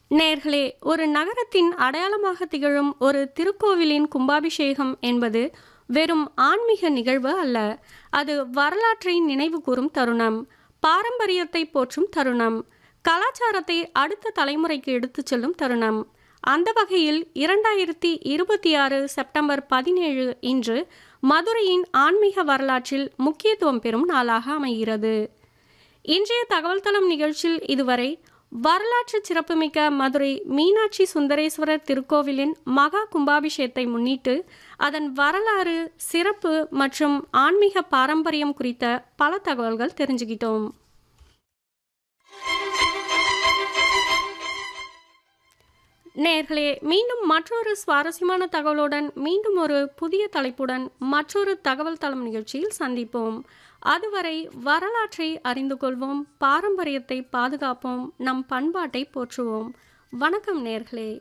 நேர்களே ஒரு நகரத்தின் அடையாளமாக திகழும் ஒரு திருக்கோவிலின் கும்பாபிஷேகம் என்பது வெறும் ஆன்மீக நிகழ்வு அல்ல அது வரலாற்றை நினைவு கூறும் தருணம் பாரம்பரியத்தை போற்றும் தருணம் கலாச்சாரத்தை அடுத்த தலைமுறைக்கு எடுத்துச் செல்லும் தருணம் அந்த வகையில் இரண்டாயிரத்தி இருபத்தி ஆறு செப்டம்பர் பதினேழு இன்று மதுரையின் ஆன்மீக வரலாற்றில் முக்கியத்துவம் பெறும் நாளாக அமைகிறது இன்றைய தகவல் தளம் நிகழ்ச்சியில் இதுவரை வரலாற்று சிறப்புமிக்க மதுரை மீனாட்சி சுந்தரேஸ்வரர் திருக்கோவிலின் மகா கும்பாபிஷேகத்தை முன்னிட்டு அதன் வரலாறு சிறப்பு மற்றும் ஆன்மீக பாரம்பரியம் குறித்த பல தகவல்கள் தெரிஞ்சுக்கிட்டோம் நேர்களே மீண்டும் மற்றொரு சுவாரஸ்யமான தகவலுடன் மீண்டும் ஒரு புதிய தலைப்புடன் மற்றொரு தகவல் தளம் நிகழ்ச்சியில் சந்திப்போம் அதுவரை வரலாற்றை அறிந்து கொள்வோம் பாரம்பரியத்தை பாதுகாப்போம் நம் பண்பாட்டை போற்றுவோம் வணக்கம் நேர்களே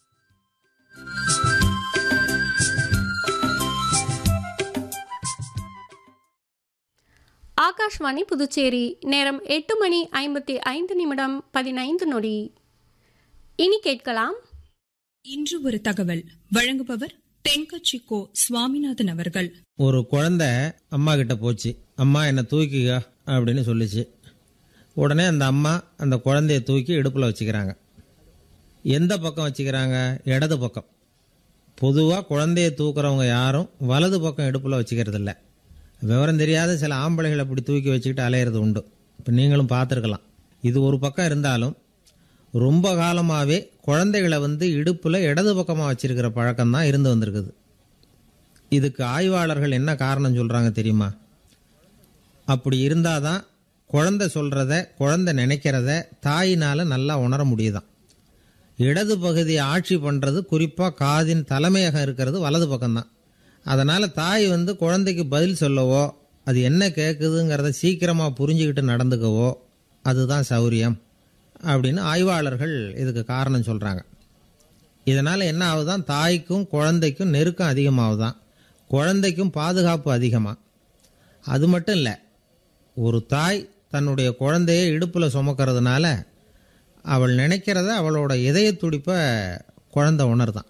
ஆகாஷ்வாணி புதுச்சேரி நேரம் எட்டு மணி ஐம்பத்தி ஐந்து நிமிடம் பதினைந்து நொடி இனி கேட்கலாம் இன்று ஒரு தகவல் வழங்குபவர் தென்கட்சி கோ சுவாமிநாதன் அவர்கள் ஒரு குழந்தை அம்மா கிட்ட போச்சு அம்மா என்னை தூக்கிக்க அப்படின்னு சொல்லிச்சு உடனே அந்த அம்மா அந்த குழந்தைய தூக்கி இடுப்பில் வச்சுக்கிறாங்க எந்த பக்கம் வச்சுக்கிறாங்க இடது பக்கம் பொதுவாக குழந்தைய தூக்குறவங்க யாரும் வலது பக்கம் இடுப்பில் வச்சுக்கிறது இல்லை விவரம் தெரியாத சில ஆம்பளைகளை அப்படி தூக்கி வச்சுக்கிட்டு அலையிறது உண்டு இப்போ நீங்களும் பார்த்துருக்கலாம் இது ஒரு பக்கம் இருந்தாலும் ரொம்ப காலமாகவே குழந்தைகளை வந்து இடுப்பில் இடது பக்கமாக வச்சிருக்கிற பழக்கம் தான் இருந்து வந்திருக்குது இதுக்கு ஆய்வாளர்கள் என்ன காரணம் சொல்கிறாங்க தெரியுமா அப்படி இருந்தால் தான் குழந்தை சொல்கிறத குழந்தை நினைக்கிறத தாயினால் நல்லா உணர முடியுதாம் இடது பகுதியை ஆட்சி பண்ணுறது குறிப்பாக காதின் தலைமையகம் இருக்கிறது வலது பக்கம்தான் அதனால் தாய் வந்து குழந்தைக்கு பதில் சொல்லவோ அது என்ன கேட்குதுங்கிறத சீக்கிரமாக புரிஞ்சுக்கிட்டு நடந்துக்கவோ அதுதான் சௌரியம் அப்படின்னு ஆய்வாளர்கள் இதுக்கு காரணம் சொல்கிறாங்க இதனால் என்ன ஆகுதான் தாய்க்கும் குழந்தைக்கும் நெருக்கம் அதிகமாகுதான் குழந்தைக்கும் பாதுகாப்பு அதிகமாக அது மட்டும் இல்லை ஒரு தாய் தன்னுடைய குழந்தையை இடுப்பில் சுமக்கிறதுனால அவள் நினைக்கிறத அவளோட இதய துடிப்பை குழந்தை உணர்தான்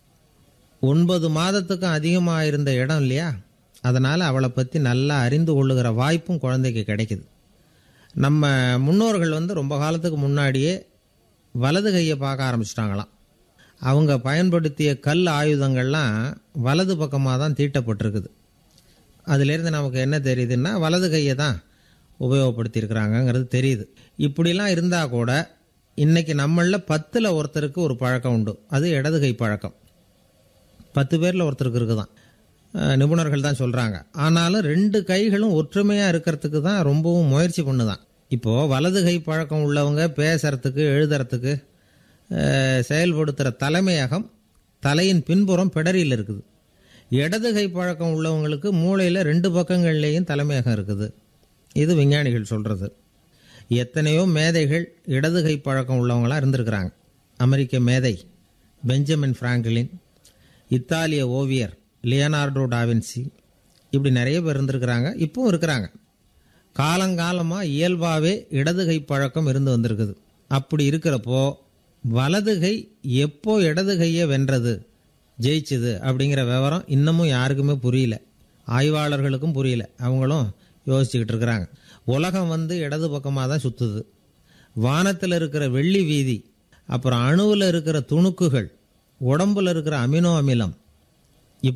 ஒன்பது மாதத்துக்கும் அதிகமாக இருந்த இடம் இல்லையா அதனால் அவளை பற்றி நல்லா அறிந்து கொள்ளுகிற வாய்ப்பும் குழந்தைக்கு கிடைக்குது நம்ம முன்னோர்கள் வந்து ரொம்ப காலத்துக்கு முன்னாடியே வலது கையை பார்க்க ஆரம்பிச்சிட்டாங்களாம் அவங்க பயன்படுத்திய கல் ஆயுதங்கள்லாம் வலது பக்கமாக தான் தீட்டப்பட்டிருக்குது அதிலேருந்து நமக்கு என்ன தெரியுதுன்னா வலது கையை தான் உபயோகப்படுத்தியிருக்கிறாங்கங்கிறது தெரியுது இப்படிலாம் இருந்தால் கூட இன்றைக்கி நம்மளில் பத்தில் ஒருத்தருக்கு ஒரு பழக்கம் உண்டு அது இடது கை பழக்கம் பத்து பேரில் ஒருத்தருக்கு இருக்குதான் நிபுணர்கள் தான் சொல்கிறாங்க ஆனாலும் ரெண்டு கைகளும் ஒற்றுமையாக இருக்கிறதுக்கு தான் ரொம்பவும் முயற்சி பண்ணுதான் இப்போது வலது கை பழக்கம் உள்ளவங்க பேசுறதுக்கு எழுதுறதுக்கு செயல்படுத்துகிற தலைமையகம் தலையின் பின்புறம் பிடரியில் இருக்குது இடது கை பழக்கம் உள்ளவங்களுக்கு மூளையில் ரெண்டு பக்கங்கள்லேயும் தலைமையகம் இருக்குது இது விஞ்ஞானிகள் சொல்கிறது எத்தனையோ மேதைகள் இடது கை பழக்கம் உள்ளவங்களாக இருந்திருக்கிறாங்க அமெரிக்க மேதை பெஞ்சமின் ஃப்ராங்க்லின் இத்தாலிய ஓவியர் லியனார்டோ டாவின்சி இப்படி நிறைய பேர் இருந்திருக்கிறாங்க இப்பவும் இருக்கிறாங்க காலங்காலமாக இயல்பாகவே இடது கை பழக்கம் இருந்து வந்திருக்குது அப்படி இருக்கிறப்போ வலது கை எப்போ இடது கையை வென்றது ஜெயிச்சுது அப்படிங்கிற விவரம் இன்னமும் யாருக்குமே புரியல ஆய்வாளர்களுக்கும் புரியல அவங்களும் யோசிச்சுக்கிட்டு இருக்கிறாங்க உலகம் வந்து இடது பக்கமாக தான் சுற்றுது வானத்தில் இருக்கிற வெள்ளி வீதி அப்புறம் அணுவில் இருக்கிற துணுக்குகள் உடம்புல இருக்கிற அமினோ அமிலம்